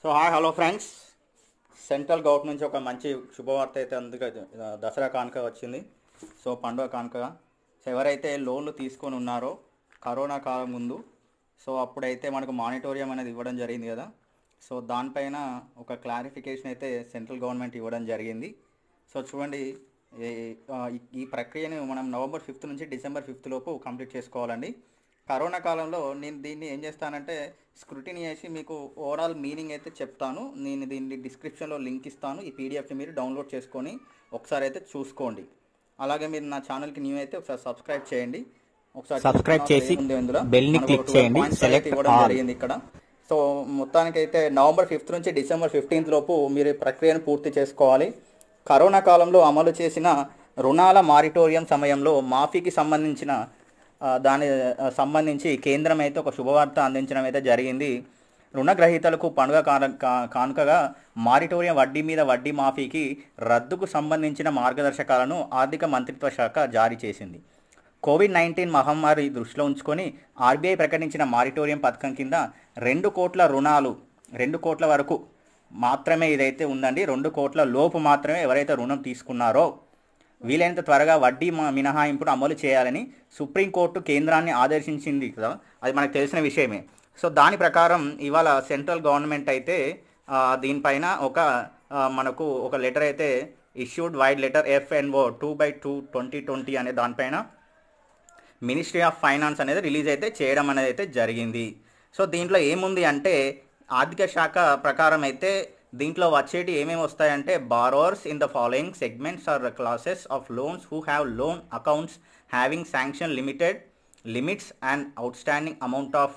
So hi hello friends central government నుంచి ఒక మంచి శుభవార్త అయితే అందుకే దసరా కానుక వచ్చింది సో పండుగ కానుక సో ఎవరైతే లోన్లు తీసుకొని ఉన్నారో కరోనా కాలం ముందు సో అప్పుడైతే మనకు మానిటోరియం అనేది ఇవ్వడం జరిగింది కదా సో దానిపైన ఒక క్లారిఫికేషన్ అయితే సెంట్రల్ గవర్నమెంట్ ఇవ్వడం జరిగింది సో చూడండి ఈ- ఆ, ఈ- ఈ ప్రక్రియను మనం నవంబర్ ఫిఫ్త్ నుంచి డిసెంబర్ ఫిఫ్త్ లోపు కంప్లీట్ చేసుకోవాలండి కరోనా కాలంలో నేను దీన్ని ఏం చేస్తానంటే స్క్రూటినీ చేసి మీకు ఓవరాల్ మీనింగ్ అయితే చెప్తాను నేను దీన్ని డిస్క్రిప్షన్లో లింక్ ఇస్తాను ఈ పీడిఎఫ్ని మీరు డౌన్లోడ్ చేసుకొని ఒకసారి అయితే చూసుకోండి అలాగే మీరు నా ఛానల్కి న్యూ అయితే ఒకసారి సబ్స్క్రైబ్ చేయండి ఒకసారి సబ్స్క్రైబ్ చూసుకున్న చేసి ఏముంది ఇందులో. బెల్ ని మనకు క్లిక్ ఒక 12 చేయండి. points Select అయితే ఇవ్వడం all. జరిగింది ఇక్కడ సో మొత్తానికి అయితే నవంబర్ ఫిఫ్త్ నుంచి డిసెంబర్ ఫిఫ్టీన్త్ లోపు మీరు ఈ ప్రక్రియను పూర్తి చేసుకోవాలి కరోనా కాలంలో అమలు చేసిన రుణాల మారిటోరియం సమయంలో మాఫీకి సంబంధించిన ఆ, దాని ఆ, సంబంధించి కేంద్రం అయితే ఒక శుభవార్త అందించడం అయితే జరిగింది రుణగ్రహీతలకు పండుగ కాన- కా- కానుకగా మారిటోరియం వడ్డీ మీద వడ్డీ మాఫీకి రద్దుకు సంబంధించిన మార్గదర్శకాలను ఆర్థిక మంత్రిత్వ శాఖ జారీ చేసింది కోవిడ్ నైన్టీన్ మహమ్మారి దృష్టిలో ఉంచుకొని ఆర్బీఐ ప్రకటించిన మారిటోరియం పథకం కింద రెండు కోట్ల రుణాలు రెండు కోట్ల వరకు మాత్రమే ఇదైతే ఉందండి రెండు కోట్ల లోపు మాత్రమే ఎవరైతే రుణం తీసుకున్నారో వీలైనంత త్వరగా వడ్డీ మ- మినహాయింపును అమలు చేయాలని సుప్రీంకోర్టు కేంద్రాన్ని ఆదేశించింది కదా అది మనకు తెలిసిన విషయమే సో దాని ప్రకారం ఇవాళ సెంట్రల్ గవర్నమెంట్ అయితే ఆ, దీనిపైన ఒక ఆ, మనకు ఒక లెటర్ అయితే issued vide letter FNO two by two twenty twenty అనే దానిపైన మినిస్ట్రీ ఆఫ్ ఫైనాన్స్ అనేది రిలీజ్ అయితే చేయడం అనేది అయితే జరిగింది సో దీంట్లో ఏముంది అంటే ఆర్థిక శాఖ ప్రకారం అయితే దీంట్లో వచ్చేటి ఏమేమి వస్తాయంటే borrowers in the following segments are classes of loans who have loan accounts having sanction limited limits and outstanding amount of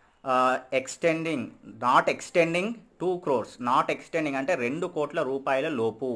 extending not extending two crores not extending అంటే రెండు కోట్ల రూపాయల లోపు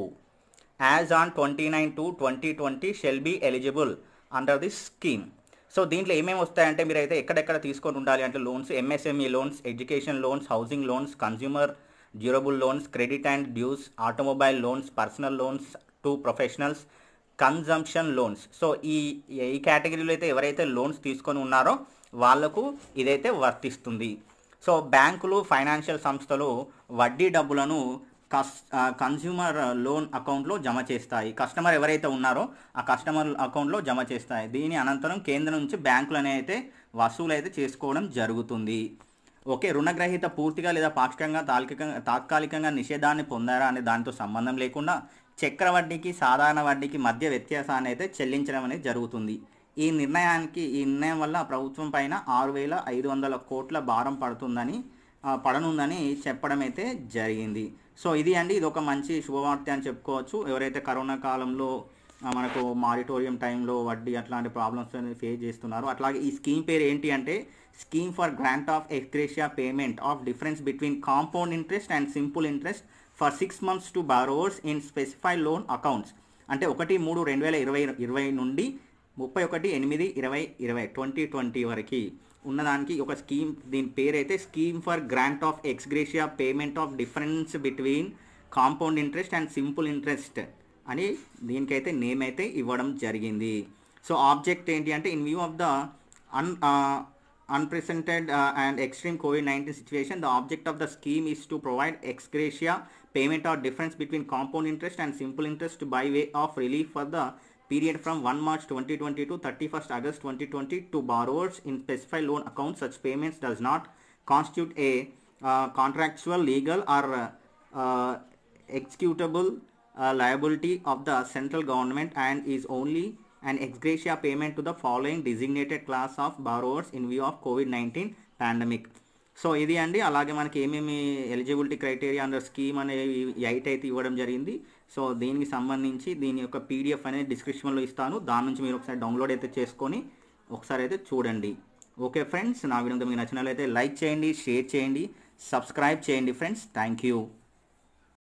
as on twenty nine two twenty twenty shall be eligible under this scheme so దీంట్లో ఏమేమి వస్తాయంటే మీరైతే ఎక్కడెక్కడ తీసుకొని ఉండాలి అంటే loans MSME loans education loans housing loans consumer durable loans credit and dues automobile loans personal loans to professionals consumption loans so ఈ ఈ కేటగిరీలో అయితే ఎవరైతే లోన్స్ తీసుకొని ఉన్నారో వాళ్లకు ఇదైతే వర్తిస్తుంది సో బ్యాంకులు ఫైనాన్షియల్ సంస్థలు వడ్డీ డబ్బులను కస్ కన్జ్యూమర్ లోన్ అకౌంట్లో జమ చేస్తాయి కస్టమర్ ఎవరైతే ఉన్నారో ఆ కస్టమర్ అకౌంట్లో జమ చేస్తాయి దీని అనంతరం కేంద్రం నుంచి బ్యాంకులు అయితే వసూలు అయితే చేసుకోవడం జరుగుతుంది ఓకే రుణగ్రహీత పూర్తిగా లేదా పాక్షికంగా తాత్కాలికంగా తాత్కాలికంగా నిషేధాన్ని పొందారా అనే దానితో సంబంధం లేకుండా చక్ర వడ్డీకి సాధారణ వడ్డీకి మధ్య వ్యత్యాసాన్ని అయితే చెల్లించడం అనేది జరుగుతుంది ఈ నిర్ణయానికి ఈ నిర్ణయం వల్ల ప్రభుత్వం పైన ఆరు వేల ఐదు వందల కోట్ల భారం పడుతుందని ఆ, పడనుందని చెప్పడం అయితే జరిగింది సో ఇది అండి ఇది ఒక మంచి శుభవార్త అని చెప్పుకోవచ్చు ఎవరైతే కరోనా కాలంలో ఆ, మనకు మారిటోరియం టైంలో వడ్డీ అట్లాంటి ప్రాబ్లమ్స్ ఫేస్ చేస్తున్నారు అట్లాగే ఈ స్కీమ్ పేరు ఏంటి అంటే scheme for grant of ex gratia payment of difference between compound interest and simple interest for six months to borrowers in specified loan accounts అంటే ఒకటి మూడు రెండు వేల ఇరవై ఇరవై నుండి ముప్పై ఒకటి ఎనిమిది ఇరవై ఇరవై ట్వంటీ ట్వంటీ వరకు ఉన్నదానికి ఒక స్కీమ్ దీని పేరైతే scheme for grant of ex gratia payment of difference between compound interest and simple interest అని దీనికైతే నేమ్ అయితే ఇవ్వడం జరిగింది సో ఆబ్జెక్ట్ ఏంటి అంటే in view of the un unprecedented uh, and extreme COVID-19 situation, the object of the scheme is to provide ex gratia payment or difference between compound interest and simple interest by way of relief for the period from 1 March 2020 to 31st August 2020 to borrowers in specified loan accounts. Such payments does not constitute a uh, contractual, legal or uh, uh, executable uh, liability of the central government and is only an ex gratia payment to the following designated class of borrowers in view of COVID-19 pandemic. So ఇది అండి అలాగే మనకి ఏమేమి eligibility criteria under scheme అనే eight అయితే ఇవ్వడం జరిగింది so దీనికి సంబంధించి దీని యొక్క పీడిఎఫ్ అనేది డిస్క్రిప్షన్లో ఇస్తాను దాని నుంచి మీరు ఒకసారి డౌన్లోడ్ అయితే చేసుకొని ఒకసారి అయితే చూడండి ఓకే ఫ్రెండ్స్ నా వీడియో మీకు నచ్చినట్లయితే లైక్ చేయండి షేర్ చేయండి సబ్స్క్రైబ్ చేయండి ఫ్రెండ్స్ థ్యాంక్ యూ